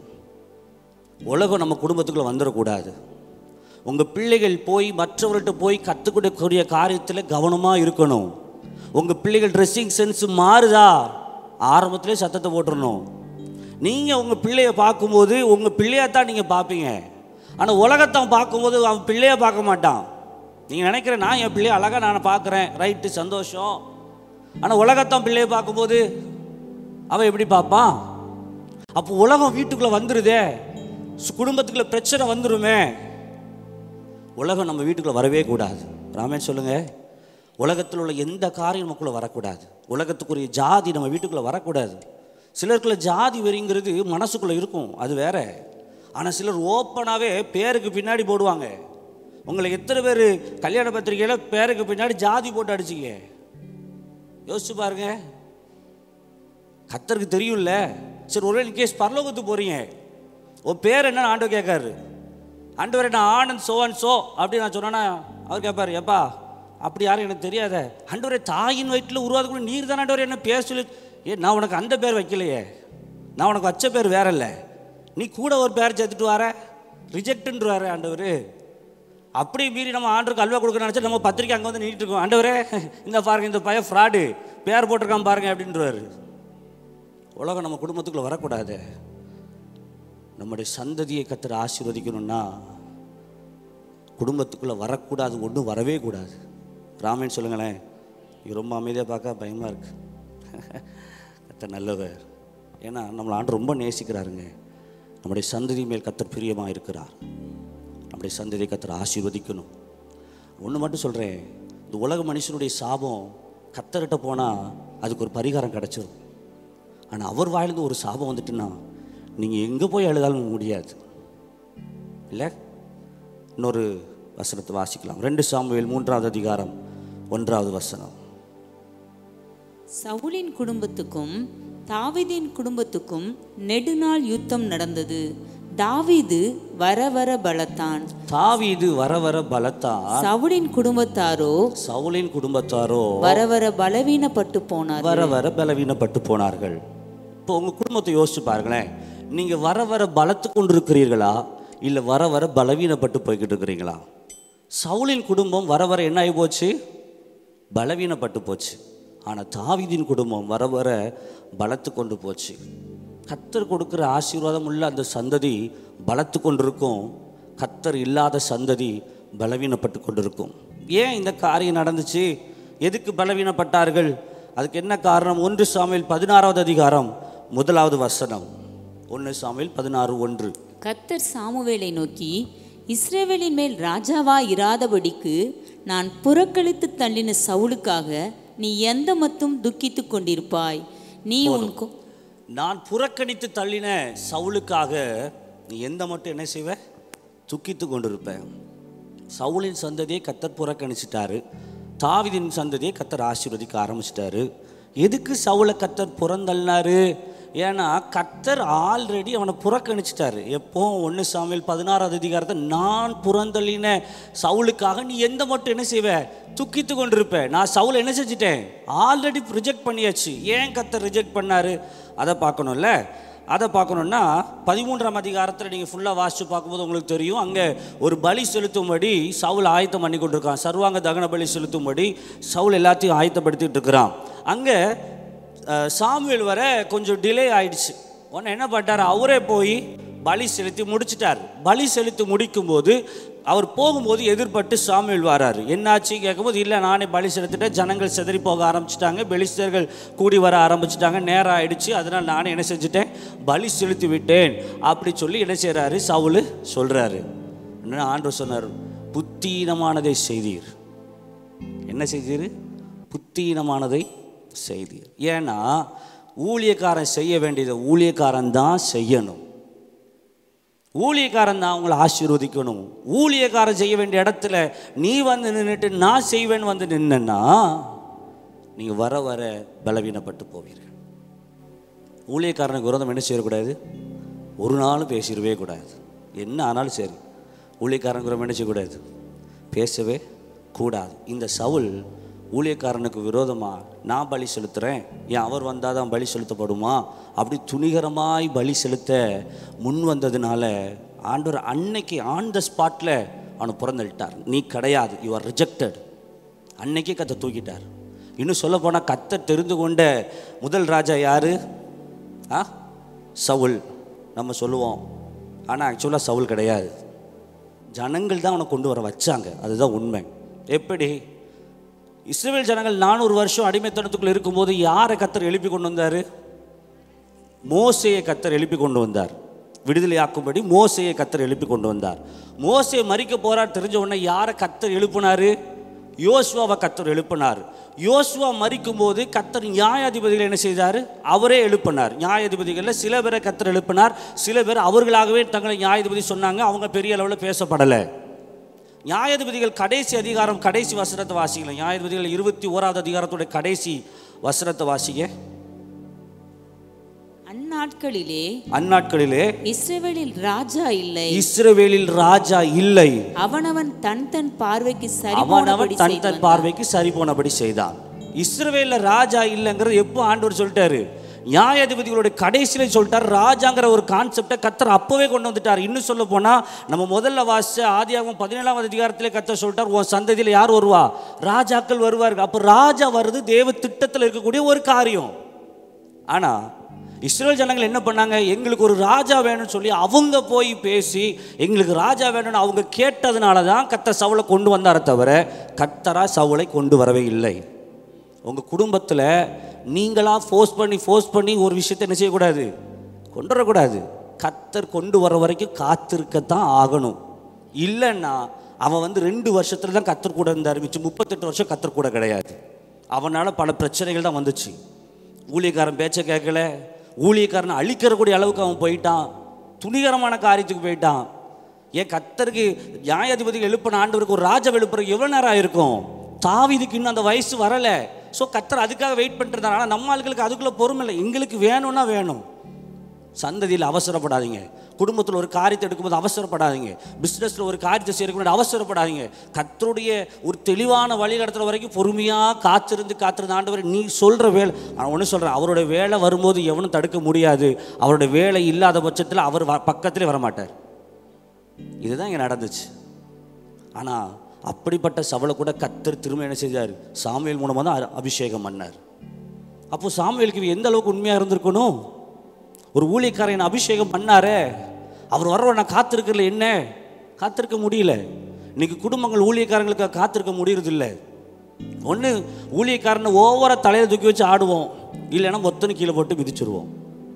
உலகம் நம்ம குடும்பத்துக்குள்ள வந்துடக்கூடாது உங்கள் பிள்ளைகள் போய் மற்றவர்கள்ட்ட போய் கற்றுக்கொடுக்கக்கூடிய காரியத்தில் கவனமாக இருக்கணும் உங்கள் பிள்ளைகள் ட்ரெஸ்ஸிங் சென்ஸ் மாறுதா ஆரம்பத்திலே சத்தத்தை போட்டுறணும் நீங்கள் உங்கள் பிள்ளைய பார்க்கும்போது உங்கள் பிள்ளையத்தான் நீங்கள் பார்ப்பீங்க ஆனால் உலகத்தான் பார்க்கும்போது அவன் பிள்ளைய பார்க்க மாட்டான் நீங்கள் நினைக்கிற நான் என் பிள்ளைய அழகாக நான் பார்க்குறேன் ரைட்டு சந்தோஷம் ஆனால் உலகத்தான் பிள்ளைய பார்க்கும்போது அவன் எப்படி பார்ப்பான் அப்போ உலகம் வீட்டுக்குள்ளே வந்துடுதே சு- குடும்பத்துக்குள்ள பிரச்சனை வந்துருமே உலகம் நம்ம வீட்டுக்குள்ளே வரவே கூடாது ராமேன் சொல்லுங்க உலகத்தில் உள்ள எந்த காரியம் நமக்குள்ளே வரக்கூடாது உலகத்துக்குரிய ஜாதி நம்ம வீட்டுக்குள்ளே வரக்கூடாது சிலருக்குள்ள ஜாதி வெறிங்கிறது மனசுக்குள்ளே இருக்கும் அது வேற ஆனால் சிலர் ஓப்பனாகவே பேருக்கு பின்னாடி போடுவாங்க உங்களை எத்தனை பேர் கல்யாண பத்திரிக்கையில் பேருக்கு பின்னாடி ஜாதி போட்டு அடிச்சிங்க யோசிச்சு பாருங்க கத்தருக்கு தெரியும்ல சரி ஒருவேளை கேஸ் பரலோகத்துக்கு போறீங்க உன் பேர் என்ன ஆண்டவர் கேட்காரு ஆண்டவர் என்ன ஆனந்த் சோ அண்ட் சோ அப்படி நான் சொன்னேன்னா அவர் கேட்பாரு எப்பா அப்படி யாரும் எனக்கு தெரியாத ஆண்டவரே தாயின் வயிற்றில் உருவாத நீர் தான் ஆண்டவர் என்ன பேர் சொல்லி ஏ நான் உனக்கு அந்த பேர் வைக்கலையே நான் உனக்கு வச்ச பேர் வேற இல்லை நீ கூட ஒரு பேர் சேர்த்துட்டு வர ரிஜெக்ட்ன்றாரு ஆண்டவர் அப்படி மீறி நம்ம ஆண்டருக்கு அல்வா கொடுக்க நினச்சா நம்ம பத்திரிக்கை அங்கே வந்து நீட்டு இருக்கோம் ஆண்டவரே இந்த பாருங்க இந்த பையன் ஃப்ராடு பேர் போட்டிருக்கான் பாருங்க அப்படின்றவாரு உலகம் நம்ம குடும்பத்துக்குள்ள வரக்கூடாது நம்முடைய சந்ததியை கத்தர் ஆசீர்வதிக்கணும்னா குடும்பத்துக்குள்ளே வரக்கூடாது ஒன்றும் வரவே கூடாது ராமன் சொல்லுங்களேன் இது ரொம்ப அமைதியாக பார்க்க பயமாக இருக்கு கத்தர் நல்லவர் ஏன்னா நம்மளை ஆண்டு ரொம்ப நேசிக்கிறாருங்க நம்முடைய சந்ததி மேல் கத்தர் பிரியமாக இருக்கிறார் நம்முடைய சந்ததியை கத்தர் ஆசீர்வதிக்கணும் ஒன்று மட்டும் சொல்கிறேன் இந்த உலக மனுஷனுடைய சாபம் கத்தர்கிட்ட போனால் அதுக்கு ஒரு பரிகாரம் கிடச்சிரும் ஆனால் அவர் வாயிலிருந்து ஒரு சாபம் வந்துட்டுன்னா நீங்கள் எங்கே போய் அழுதாலும் முடியாது இல்லை இன்னொரு வசனத்தை வாசிக்கலாம் ரெண்டு சாமுவேல் மூன்றாவது அதிகாரம் ஒன்றாவது வசனம் சவுலின் குடும்பத்துக்கும் தாவீதின் குடும்பத்துக்கும் நெடுநாள் யுத்தம் நடந்தது தாவீது வர வர பலத்தான் தாவீது வர வர பலத்தான் சவுலின் குடும்பத்தாரோ சவுலின் குடும்பத்தாரோ வர வர பலவீனப்பட்டு போனார் வர வர பலவீனப்பட்டு போனார்கள் இப்போ உங்கள் குடும்பத்தை யோசிச்சு பாருங்களேன் நீங்கள் வர வர பலத்து கொண்டு இருக்கிறீர்களா இல்லை வர வர பலவீனப்பட்டு போய்கிட்டு இருக்கிறீங்களா சவுலின் குடும்பம் வர வர என்ன ஆகி போச்சு பலவீனப்பட்டு போச்சு ஆனால் தாவீதின் குடும்பம் வர வர பலத்து கொண்டு போச்சு கத்தர் கொடுக்குற ஆசீர்வாதம் உள்ள அந்த சந்ததி பலத்து கொண்டிருக்கும் கத்தர் இல்லாத சந்ததி பலவீனப்பட்டு கொண்டிருக்கும் ஏன் இந்த காரியம் நடந்துச்சு எதுக்கு பலவீனப்பட்டார்கள் அதுக்கு என்ன காரணம் ஒன்று சாமியில் பதினாறாவது அதிகாரம் முதலாவது வசனம் ஒன்று சாமியில் பதினாறு ஒன்று கத்தர் சாமுவேலை நோக்கி இஸ்ரேவேலின் மேல் ராஜாவா இராதபடிக்கு நான் புறக்கணித்து தள்ளின சவுலுக்காக நீ எந்த மட்டும் துக்கித்துக் கொண்டிருப்பாய் நீ உன் கொ- நான் புறக்கணித்து தள்ளின சவுலுக்காக நீ எந்த மட்டும் என்ன செய்வ துக்கித்து கொண்டிருப்பேன் சவுலின் சந்ததியை கத்தர் புறக்கணிச்சிட்டாரு தாவிதின் சந்ததியை கத்தர் ஆசீர்வதிக்க ஆரம்பிச்சிட்டாரு எதுக்கு சவுலை கத்தர் புறந்தள்ளினாரு ஏன்னா கத்தர் ஆல்ரெடி அவனை புறக்கணிச்சிட்டாரு எப்போ ஒன்று சாமியில் பதினாறாவது அதிகாரத்தை நான் புறந்தள்ளின சவுலுக்காக நீ எந்த மட்டும் என்ன செய்வ துக்கித்து கொண்டிருப்ப நான் சவுலை என்ன செஞ்சிட்டேன் ஆல்ரெடி ரிஜெக்ட் பண்ணியாச்சு ஏன் கத்தர் ரிஜெக்ட் பண்ணாரு அதை பார்க்கணும்ல அதை பார்க்கணுன்னா பதிமூன்றாம் அதிகாரத்தில் நீங்கள் ஃபுல்லாக வாசித்து பார்க்கும்போது உங்களுக்கு தெரியும் அங்கே ஒரு பலி செலுத்தும்படி சவுல் ஆயத்தம் பண்ணி கொண்டிருக்கான் சர்வாங்க தகன பலி செலுத்தும்படி சவுல் எல்லாத்தையும் ஆயத்தப்படுத்திட்டு இருக்கிறான் அங்கே அஹ், சாமுவேல் வர கொஞ்சம் டிலே ஆயிடுச்சு உடனே என்ன பண்ணிட்டார் அவரே போய் பலி செலுத்தி முடிச்சிட்டார் பலி செலுத்தி முடிக்கும்போது அவர் போகும்போது எதிர்பட்டு சாமுவேல் வராரு என்னாச்சு கேட்கும்போது இல்லை நானே பலி செலுத்திட்டேன் ஜனங்கள் சிதறி போக ஆரம்பிச்சிட்டாங்க பெலிஸ்தர்கள் கூடி வர ஆரம்பிச்சிட்டாங்க நேரம் ஆயிடுச்சு அதனால் நானே என்ன செஞ்சுட்டேன் பலி செலுத்தி விட்டேன் அப்படி சொல்லி என்ன செய்கிறாரு சவுல் சொல்கிறாரு என்ன ஆண்டவர் சொன்னார் புத்தீனமானதை செய்தீர் என்ன செய்தீர் புத்தீனமானதை செய்தீர் ஏன்னா ஊழியக்காரன் செய்ய வேண்டியதை ஊழியக்காரன் தான் செய்யணும் ஊழியக்காரன் தான் உங்களை ஆசீர்வதிக்கணும் ஊழியக்காரன் செய்ய வேண்டிய இடத்துல நீ வந்து நின்றுட்டு நான் செய்வேன் வந்து நின்னா நீங்கள் வர வர பலவீனப்பட்டு போவீர்கள் ஊழியக்காரனுக்கு விரோதம் என்ன செய்யக்கூடாது ஒரு நாளும் பேசிடவே கூடாது என்ன ஆனாலும் சரி ஊழியக்காரனுக்கு விரோதம் என்ன செய்யக்கூடாது பேசவே கூடாது இந்த சவுல் ஊழியக்காரனுக்கு விரோதமாக நான் பலி செலுத்துகிறேன் ஏன் அவர் வந்தால் தான் பலி செலுத்தப்படுமா அப்படி துணிகரமாய் பலி செலுத்த முன் வந்ததுனால ஆண்டவர் அன்னைக்கு ஆன் த ஸ்பாட்டில் அவனை புறந்தள்ளிட்டார் நீ கிடையாது யூ ஆர் ரிஜெக்டட் அன்னைக்கே கத்தை தூக்கிட்டார் இன்னும் சொல்ல போனால் கத்தை தெரிந்து கொண்ட முதல் ராஜா யாரு ஆ சவுல் நம்ம சொல்லுவோம் ஆனால் ஆக்சுவலாக சவுல் கிடையாது ஜனங்கள் தான் அவனை கொண்டு வர வச்சாங்க அதுதான் உண்மை எப்படி இஸ்ரேல் ஜனங்கள் நானூறு வருஷம் அடிமைத்தனத்துக்குள்ள இருக்கும்போது யாரை கத்தர் எழுப்பி கொண்டு வந்தார் மோசையை கத்தர் எழுப்பி கொண்டு வந்தார் விடுதலையாக்கும்படி மோசையை கத்தர் எழுப்பி கொண்டு வந்தார் மோசையை மறிக்க போறார் தெரிஞ்ச உடனே யாரை கத்தர் எழுப்பினாரு யோசுவாவை கத்தர் எழுப்பினார் யோசுவா மறிக்கும் போது கத்தர் நியாயாதிபதிகளை என்ன செய்தார் அவரே எழுப்பினார் நியாயாதிபதிகளில் சில பேரை கத்தர் எழுப்பினார் சில பேர் அவர்களாகவே தங்களை நியாயாதிபதி சொன்னாங்க அவங்க பெரிய அளவில் பேசப்படலை நியாயாதிபதிகள் கடைசி அதிகாரம் கடைசி வசனத்தை வாசிக்கல நியாயாதிபதிகள் இருபத்தி ஓராவது அதிகாரத்துடைய கடைசி வசனத்தை வாசிக்க அந்நாட்களிலே அந்நாட்களிலே இஸ்ரவேலில் ராஜா இல்லை இஸ்ரவேலில் ராஜா இல்லை அவனவன் தன் தன் பார்வைக்கு சரி அவனவன் தன் தன் பார்வைக்கு சரி போனபடி செய்தான் இஸ்ரவேல்ல ராஜா இல்லைங்கிறது எப்போ ஆண்டவர் சொல்லிட்டாரு நியாயாதிபதிகளுடைய கடைசியில சொல்லிட்டார் ராஜாங்கிற ஒரு கான்செப்டை கத்தர் அப்பவே கொண்டு வந்துட்டார் இன்னும் சொல்ல போனா நம்ம முதல்ல வாசிச்ச ஆதியாகமம் பதினேழாவது அதிகாரத்திலே கத்தர் சொல்லிட்டார் உன் சந்ததியில் யார் வருவா ராஜாக்கள் வருவார்கள் அப்போ ராஜா வருது தேவ திட்டத்தில் இருக்கக்கூடிய ஒரு காரியம் ஆனா இஸ்ரேல் ஜனங்கள் என்ன பண்ணாங்க எங்களுக்கு ஒரு ராஜா வேணும்னு சொல்லி அவங்க போய் பேசி எங்களுக்கு ராஜா வேணும்னு அவங்க கேட்டதுனால தான் கத்த சவுளை கொண்டு வந்தாரே தவிர கத்தரா சவுளை கொண்டு வரவே இல்லை உங்கள் குடும்பத்தில் நீங்களாக ஃபோர்ஸ் பண்ணி ஃபோர்ஸ் பண்ணி ஒரு விஷயத்தை என்ன செய்யக்கூடாது கொண்டு வரக்கூடாது கத்தர் கொண்டு வர வரைக்கும் காத்திருக்கத்தான் ஆகணும் இல்லைன்னா அவன் வந்து ரெண்டு வருஷத்துல தான் கத்தர் கூட இருந்தார் மிச்சம் முப்பத்தெட்டு வருஷம் கத்தர் கூட கிடையாது அவனால பல பிரச்சனைகள் தான் வந்துச்சு ஊழியக்காரன் பேச்சை கேட்கல ஊழியக்காரனை அழிக்கிறக்கூடிய அளவுக்கு அவன் போயிட்டான் துணிகரமான காரியத்துக்கு போயிட்டான் ஏன் கத்தருக்கு நியாயாதிபதிகள் எழுப்பின ஆண்டவருக்கு ஒரு ராஜா எழுப்புறதுக்கு எவ்வளோ நேரம் ஆயிருக்கும் தாவீதுக்கு இன்னும் அந்த வயசு வரல ஸோ கத்தர் அதுக்காக வெயிட் பண்ணிட்டு இருந்தார் ஆனால் நம்ம ஆளுகளுக்கு அதுக்குள்ள பொறுமை இல்லை எங்களுக்கு வேணும்னா வேணும் சந்ததியில் அவசரப்படாதீங்க குடும்பத்தில் ஒரு காரியத்தை எடுக்கும்போது அவசரப்படாதீங்க பிஸ்னஸில் ஒரு காரியத்தை செய்யறதுக்கு முன்னாடி அவசரப்படாதீங்க கத்தருடைய ஒரு தெளிவான வழி நடத்துகிற வரைக்கும் பொறுமையாக காத்திருந்து காத்திருந்த ஆண்டவர் நீ சொல்கிற வேலை நான் ஒன்று சொல்கிறேன் அவருடைய வேலை வரும்போது எவனும் தடுக்க முடியாது அவருடைய வேலை இல்லாத பட்சத்தில் அவர் வ- பக்கத்திலே வரமாட்டார் இதுதான் இங்கே நடந்துச்சு ஆனால் அப்படிப்பட்ட சவலை கூட கத்தர் திரும்ப என்ன செஞ்சார் சாமுவேல் மூலமாக தான் அ- அபிஷேகம் பண்ணார் அப்போ சாமுவேலுக்கு எந்த அளவுக்கு உண்மையாக இருந்திருக்கணும் ஒரு ஊழியக்காரன் அபிஷேகம் பண்ணாரே அவர் வர நான் காத்திருக்கல என்ன காத்திருக்க முடியல இன்னைக்கு குடும்பங்கள் ஊழியக்காரங்களுக்கு காத்திருக்க முடியறதில்ல ஒன்று ஊழியக்காரனை ஓவரா தலையில தூக்கி வச்சு ஆடுவோம் இல்லைன்னா மொத்தன்னு கீழே போட்டு மிதிச்சிருவோம்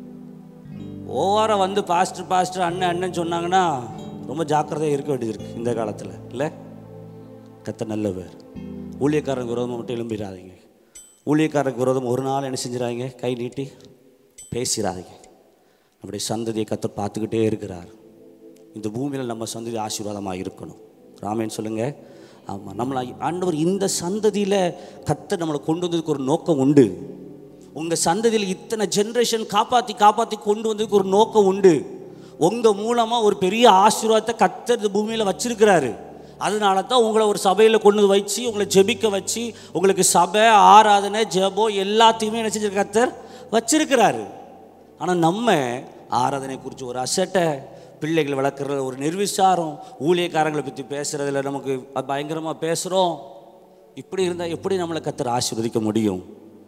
ஓவரா வந்து பாஸ்டர் பாஸ்டர் அண்ணன் அண்ணன் சொன்னாங்கன்னா ரொம்ப ஜாக்கிரதையாக இருக்க வேண்டியது இருக்கு இந்த காலத்தில் இல்லை கத்த நல்லவர் ஊழியக்காரங்க விரோதமாக மட்டும் எழும்பிடாதீங்க ஊழியக்காரருக்கு விரோதம் ஒரு நாள் என்ன செஞ்சிடாதீங்க கை நீட்டி பேசிடாதீங்க நம்முடைய சந்ததியை கத்த பார்த்துக்கிட்டே இருக்கிறார் இந்த பூமியில் நம்ம சந்ததி ஆசீர்வாதமாக இருக்கணும் ராமேன் சொல்லுங்க ஆமாம் நம்மளை ஆண்டவர் இந்த சந்ததியில் கத்த நம்மளை கொண்டு வந்ததுக்கு ஒரு நோக்கம் உண்டு உங்கள் சந்ததியில் இத்தனை ஜென்ரேஷன் காப்பாற்றி காப்பாற்றி கொண்டு வந்ததுக்கு ஒரு நோக்கம் உண்டு உங்கள் மூலமாக ஒரு பெரிய ஆசீர்வாதத்தை கத்தர் இந்த பூமியில் வச்சிருக்கிறாரு அதனால தான் உங்களை ஒரு சபையில் கொண்டு வந்து வச்சு உங்களை ஜெபிக்க வச்சு உங்களுக்கு சபை ஆராதனை ஜெபம் எல்லாத்தையுமே என்ன செஞ்சிருக்க கத்தர் வச்சிருக்கிறாரு ஆனால் நம்ம ஆராதனை குறித்து ஒரு அசட்டை பிள்ளைகள் வளர்க்குற ஒரு நிர்விசாரம் ஊழியக்காரங்களை பற்றி பேசுகிறதுல நமக்கு பயங்கரமாக பேசுகிறோம் இப்படி இருந்தால் எப்படி நம்மளை கத்தர் ஆசீர்வதிக்க முடியும்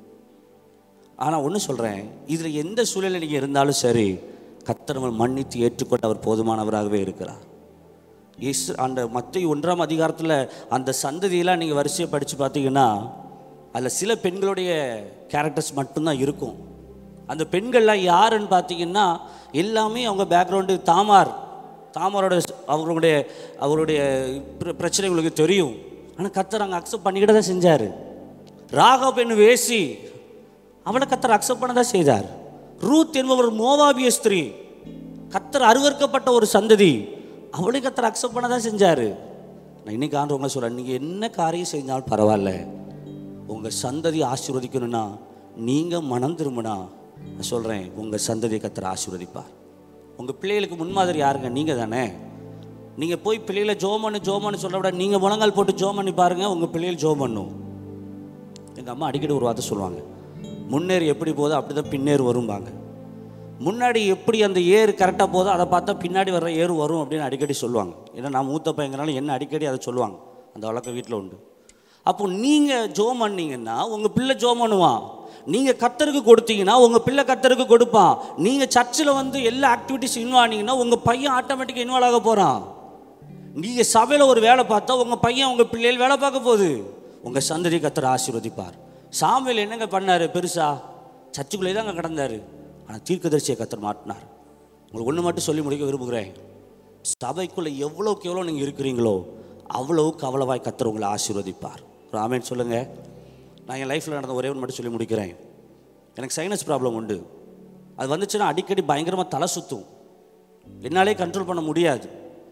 ஆனால் ஒன்று சொல்கிறேன் இதில் எந்த சூழ்நிலை நீங்கள் இருந்தாலும் சரி கத்தர் நம்மளை மன்னித்து ஏற்றுக்கொண்டு அவர் போதுமானவராகவே இருக்கிறார் இஸ் அந்த மத்திய ஒன்றாம் அதிகாரத்தில் அந்த சந்ததியெல்லாம் நீங்கள் வரிசையை படித்து பார்த்தீங்கன்னா அதில் சில பெண்களுடைய கேரக்டர்ஸ் மட்டும்தான் இருக்கும் அந்த பெண்கள்லாம் யாருன்னு பார்த்தீங்கன்னா எல்லாமே அவங்க பேக்ரவுண்டு தாமார் தாமாரோட ஸ்- அவங்களுடைய அவருடைய பிர- பிரச்சனை உங்களுக்கு தெரியும் ஆனால் கத்தர் அங்கே அக்செப்ட் பண்ணிக்கிட்டு தான் செஞ்சார் ராகா பெண் வேசி அவளை கத்தர் அக்செப்ட் பண்ண தான் செய்தார் ரூத் என்பவர் மோவாபிய ஸ்திரீ கத்தர் அருவருக்கப்பட்ட ஒரு சந்ததி அவளை கத்தர் அக்செப்ட் பண்ண தான் செஞ்சார் நான் இன்னைக்கு ஆண்டு உங்களை சொல்கிறேன் நீங்கள் என்ன காரியம் செஞ்சாலும் பரவாயில்ல உங்கள் சந்ததி ஆசீர்வதிக்கணும்னா நீங்கள் மனம் திரும்பினா நான் சொல்கிறேன் உங்கள் சந்ததியை கத்தர் ஆசீர்வதிப்பார் உங்கள் பிள்ளைகளுக்கு முன்மாதிரி யாருங்க நீங்கள் தானே நீங்கள் போய் பிள்ளைகளை ஜோமனு ஜோமனு சொல்ல விட நீங்கள் முழங்கால் போட்டு ஜோம் பண்ணி பாருங்கள் உங்கள் பிள்ளைகள் ஜோம் பண்ணும் எங்கள் அம்மா அடிக்கடி ஒரு வார்த்தை சொல்லுவாங்க முன்னேறு எப்படி போதோ அப்படி தான் பின்னேறு வரும்பாங்க முன்னாடி எப்படி அந்த ஏறு கரெக்டாக போதோ அதை பார்த்தா பின்னாடி வர்ற ஏறு வரும் அப்படின்னு அடிக்கடி சொல்லுவாங்க ஏன்னா நான் மூத்த பையங்கனால என்ன அடிக்கடி அதை சொல்லுவாங்க அந்த வழக்கம் வீட்டில் உண்டு அப்போ நீங்கள் ஜோம் பண்ணீங்கன்னா உங்கள் பிள்ளை ஜோம் பண்ணுவான் நீங்கள் கத்தருக்கு கொடுத்தீங்கன்னா உங்கள் பிள்ளை கத்தருக்கு கொடுப்பான் நீங்கள் சர்ச்சில் வந்து எல்லா ஆக்டிவிட்டிஸ் இன்வால்வ் ஆனீங்கன்னா உங்கள் பையன் ஆட்டோமேட்டிக்காக இன்வால்வ் ஆக போகிறான் நீங்கள் சபையில் ஒரு வேலை பார்த்தா உங்கள் பையன் உங்கள் பிள்ளைகள் வேலை பார்க்க போகுது உங்கள் சந்ததி கத்தர் ஆசீர்வதிப்பார் சாமியில் என்னங்க பண்ணார் பெருசா சர்ச்சுக்குள்ளே தாங்க கிடந்தார் ஆனால் தீர்க்கதரிசியை கத்தர் மாட்டினார் உங்களுக்கு ஒன்று மட்டும் சொல்லி முடிக்க விரும்புகிறேன் சபைக்குள்ளே எவ்வளோக்கு எவ்வளோ நீங்கள் இருக்கிறீங்களோ அவ்வளவுக்கு அவ்வளவாய் கத்தர் உங்களை ஆசீர்வதிப்பார் ராமேன் சொல்லுங்கள் நான் என் லைஃப்பில் நடந்த ஒரே ஒன்று மட்டும் சொல்லி முடிக்கிறேன் எனக்கு சைனஸ் ப்ராப்ளம் உண்டு அது வந்துச்சுன்னா அடிக்கடி பயங்கரமாக தலை சுற்றும் என்னாலே கண்ட்ரோல் பண்ண முடியாது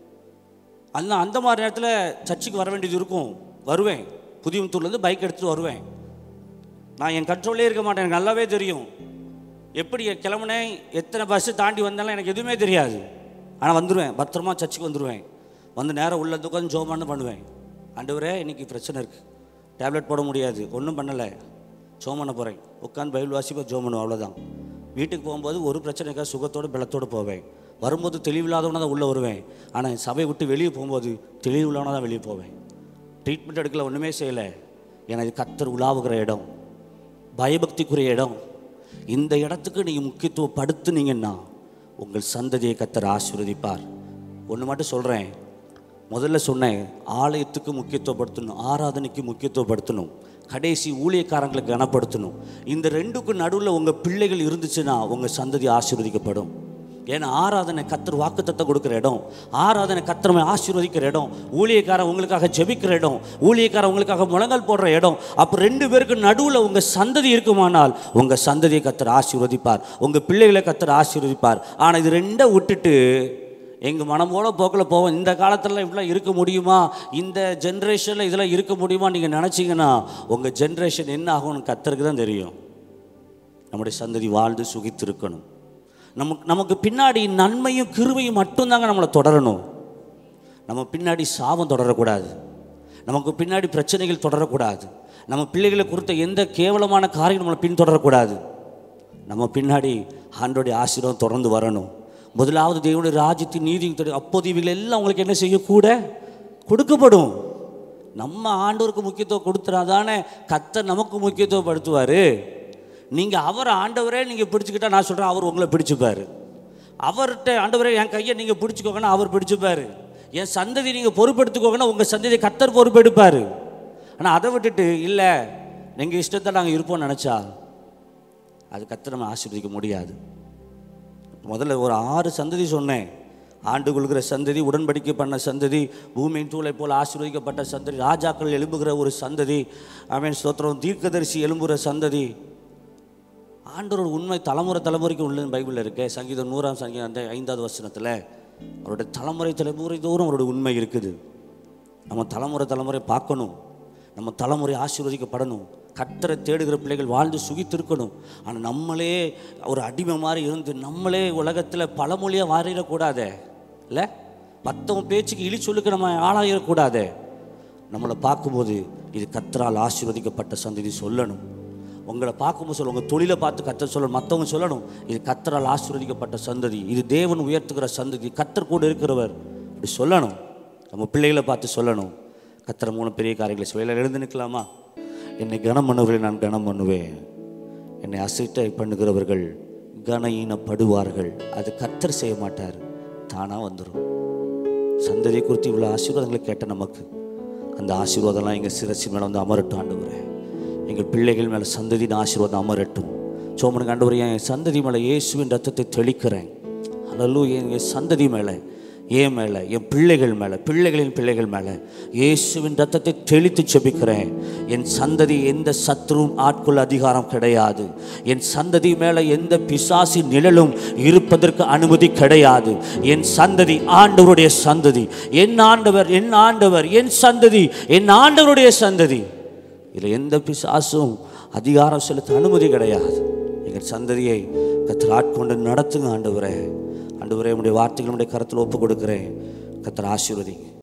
அந்த அந்த மாதிரி நேரத்தில் சர்ச்சுக்கு வர வேண்டியது இருக்கும் வருவேன் புதியமுத்தூர்லேருந்து பைக் எடுத்துகிட்டு வருவேன் நான் என் கண்ட்ரோலே இருக்க மாட்டேன் எனக்கு நல்லாவே தெரியும் எப்படி கிளம்புனேன் எத்தனை பஸ்ஸு தாண்டி வந்தாலும் எனக்கு எதுவுமே தெரியாது ஆனால் வந்துடுவேன் பத்திரமா சர்ச்சுக்கு வந்துடுவேன் வந்து நேரம் உள்ள உட்காந்து ஜோமான்னு பண்ணுவேன் ஆண்டவரே இன்னைக்கு பிரச்சனை இருக்குது டேப்லெட் போட முடியாது ஒன்றும் பண்ணலை ஜோம் பண்ண போகிறேன் உட்காந்து பைபிள் வாசிப்பா ஜோம் பண்ணுவேன் அவ்வளோதான் வீட்டுக்கு போகும்போது ஒரு பிரச்சனைக்காக சுகத்தோடு பலத்தோடு போவேன் வரும்போது தெளிவில்லாதவனா தான் உள்ளே வருவேன் ஆனால் சபையை விட்டு வெளியே போகும்போது தெளிவில்லாதவனா தான் வெளியே போவேன் ட்ரீட்மெண்ட் எடுக்கல ஒன்றுமே செய்யலை எனக்கு கத்தர் உலாவுகிற இடம் பயபக்திக்குரிய இடம் இந்த இடத்துக்கு நீங்கள் முக்கியத்துவப்படுத்துனீங்கன்னா உங்கள் சந்ததியை கத்தர் ஆசீர்வதிப்பார் ஒன்று மட்டும் சொல்கிறேன் முதல்ல சொன்னேன் ஆலயத்துக்கு முக்கியத்துவப்படுத்தணும் ஆராதனைக்கு முக்கியத்துவப்படுத்தணும் கடைசி ஊழியக்காரங்களுக்கு கனப்படுத்தணும் இந்த ரெண்டுக்கும் நடுவில் உங்கள் பிள்ளைகள் இருந்துச்சுன்னா உங்கள் சந்ததி ஆசீர்வதிக்கப்படும் ஏன்னா ஆராதனை கத்தர் வாக்குத்தத்தை கொடுக்குற இடம் ஆராதனை கத்திரமை ஆசீர்வதிக்கிற இடம் ஊழியக்காரன் உங்களுக்காக ஜெபிக்கிற இடம் ஊழியக்காரன் உங்களுக்காக முழங்கல் போடுற இடம் அப்போ ரெண்டு பேருக்கு நடுவில் உங்கள் சந்ததி இருக்குமானால் உங்கள் சந்ததியை கத்தர் ஆசீர்வதிப்பார் உங்கள் பிள்ளைகளை கத்தர் ஆசீர்வதிப்பார் ஆனால் இது ரெண்டை விட்டுட்டு எங்கள் மனம் போல போக்கில் போவோம் இந்த காலத்தில் இப்படிலாம் இருக்க முடியுமா இந்த ஜென்ரேஷனில் இதெல்லாம் இருக்க முடியுமா நீங்கள் நினச்சிங்கன்னா உங்கள் ஜென்ரேஷன் என்ன ஆகும்னு கத்தருக்கு தான் தெரியும் நம்முடைய சந்ததி வாழ்ந்து சுகித்திருக்கணும் நமக்கு நமக்கு பின்னாடி நன்மையும் கிருபையும் மட்டும்தாங்க நம்மளை தொடரணும் நம்ம பின்னாடி சாபம் தொடரக்கூடாது நமக்கு பின்னாடி பிரச்சனைகள் தொடரக்கூடாது நம்ம பிள்ளைகளை குறித்த எந்த கேவலமான காரியம் நம்மளை பின்தொடரக்கூடாது நம்ம பின்னாடி ஆண்டோடைய ஆசீர்வாதம் தொடர்ந்து வரணும் முதலாவது தேவனுடைய ராஜ்யத்தின் நீதி அப்போது இவைகள் எல்லாம் உங்களுக்கு என்ன செய்யக்கூட கொடுக்கப்படும் நம்ம ஆண்டவருக்கு முக்கியத்துவம் கொடுத்துறாதானே கத்தர் நமக்கு முக்கியத்துவப்படுத்துவார் நீங்கள் அவர் ஆண்டவரே நீங்கள் பிடிச்சிக்கிட்டா நான் சொல்கிறேன் அவர் உங்களை பிடிச்சுப்பார் அவர்கிட்ட ஆண்டவரே என் கையை நீங்கள் பிடிச்சிக்கோங்கன்னா அவர் பிடிச்சுப்பார் என் சந்ததி நீங்கள் பொறுப்பெடுத்துக்கோங்கன்னா உங்கள் சந்ததியை கத்தர் பொறுப்பெடுப்பார் ஆனால் அதை விட்டுட்டு இல்லை எங்கள் இஷ்டத்தை நாங்கள் இருப்போம்னு நினச்சா அது கத்தர் நம்ம ஆசீர்வதிக்க முடியாது முதல்ல ஒரு ஆறு சந்ததி சொன்னேன் ஆண்டு கொள்கிற சந்ததி உடன்படிக்கை பண்ண சந்ததி பூமியின் தூளை போல் ஆசீர்வதிக்கப்பட்ட சந்ததி ராஜாக்கள் எழும்புகிற ஒரு சந்ததி அவன் ஸ்தோத்திரம் தீர்க்கதரிசி எழும்புகிற சந்ததி ஆண்டவரோட உண்மை தலைமுறை தலைமுறைக்கு உள்ள பைபிளில் இருக்கே சங்கீதம் நூறாம் சங்கீதம் அந்த ஐந்தாவது வசனத்தில் அவருடைய தலைமுறை தலைமுறை தோறும் அவருடைய உண்மை இருக்குது நம்ம தலைமுறை தலைமுறை பார்க்கணும் நம்ம தலைமுறை ஆசீர்வதிக்கப்படணும் கத்தரை தேடுகிற பிள்ளைகள் வாழ்ந்து சுகித்திருக்கணும் ஆனால் நம்மளே ஒரு அடிமை மாதிரி இருந்து நம்மளே உலகத்தில் பழமொழியாக மாறிடக்கூடாதே இல்லை மற்றவங்க பேச்சுக்கு இழி சொல்லுக்கு நம்ம ஆளாயிடக்கூடாதே நம்மளை பார்க்கும்போது இது கத்தரால் ஆசீர்வதிக்கப்பட்ட சந்ததி சொல்லணும் உங்களை பார்க்கும்போது சொல்ல உங்கள் தொழிலை பார்த்து கத்தர் சொல்லணும் மற்றவங்க சொல்லணும் இது கத்தரால் ஆசீர்வதிக்கப்பட்ட சந்ததி இது தேவன் உயர்த்துகிற சந்ததி கத்தர் கூட இருக்கிறவர் இப்படி சொல்லணும் நம்ம பிள்ளைகளை பார்த்து சொல்லணும் கத்தர் மூணு பெரிய காரியங்களை சொல்ல எழுந்து நிற்கலாமா என்னை கனம் பண்ணுவர்களை நான் கனம் பண்ணுவேன் என்னை அசைட்டை பண்ணுகிறவர்கள் கனஈனப்படுவார்கள் அது கத்தர் செய்ய மாட்டார் தானாக வந்துடும் சந்ததியை குறித்து இவ்வளோ ஆசீர்வாதங்களை கேட்ட நமக்கு அந்த ஆசீர்வாதம்லாம் எங்கள் சிரசி மேலே வந்து அமரட்டும் ஆண்டவரே எங்கள் பிள்ளைகள் மேலே சந்ததியின் ஆசீர்வாதம் அமரட்டும் சோமனுக்கு ஆண்டவரே என் சந்ததி மேலே இயேசுவின் ரத்தத்தை தெளிக்கிறேன் அல்லூ என் சந்ததி மேலே என் மேலே என் பிள்ளைகள் மேலே பிள்ளைகளின் பிள்ளைகள் மேலே இயேசுவின் ரத்தத்தை தெளித்து செபிக்கிறேன் என் சந்ததி எந்த சத்ருவும் ஆட்கொள்ள அதிகாரம் கிடையாது என் சந்ததி மேலே எந்த பிசாசி நிழலும் இருப்பதற்கு அனுமதி கிடையாது என் சந்ததி ஆண்டவருடைய சந்ததி என் ஆண்டவர் என் ஆண்டவர் என் சந்ததி என் ஆண்டவருடைய சந்ததி இதில் எந்த பிசாசும் அதிகாரம் செலுத்த அனுமதி கிடையாது எங்கள் சந்ததியை கத்தர் ஆட்கொண்டு நடத்துங்க ஆண்டவரே ஆண்டவரே உடைய வார்த்தைகளுடைய கருத்தில் ஒப்பு கொடுக்குறேன் கத்தர் ஆசீர்வதிங்க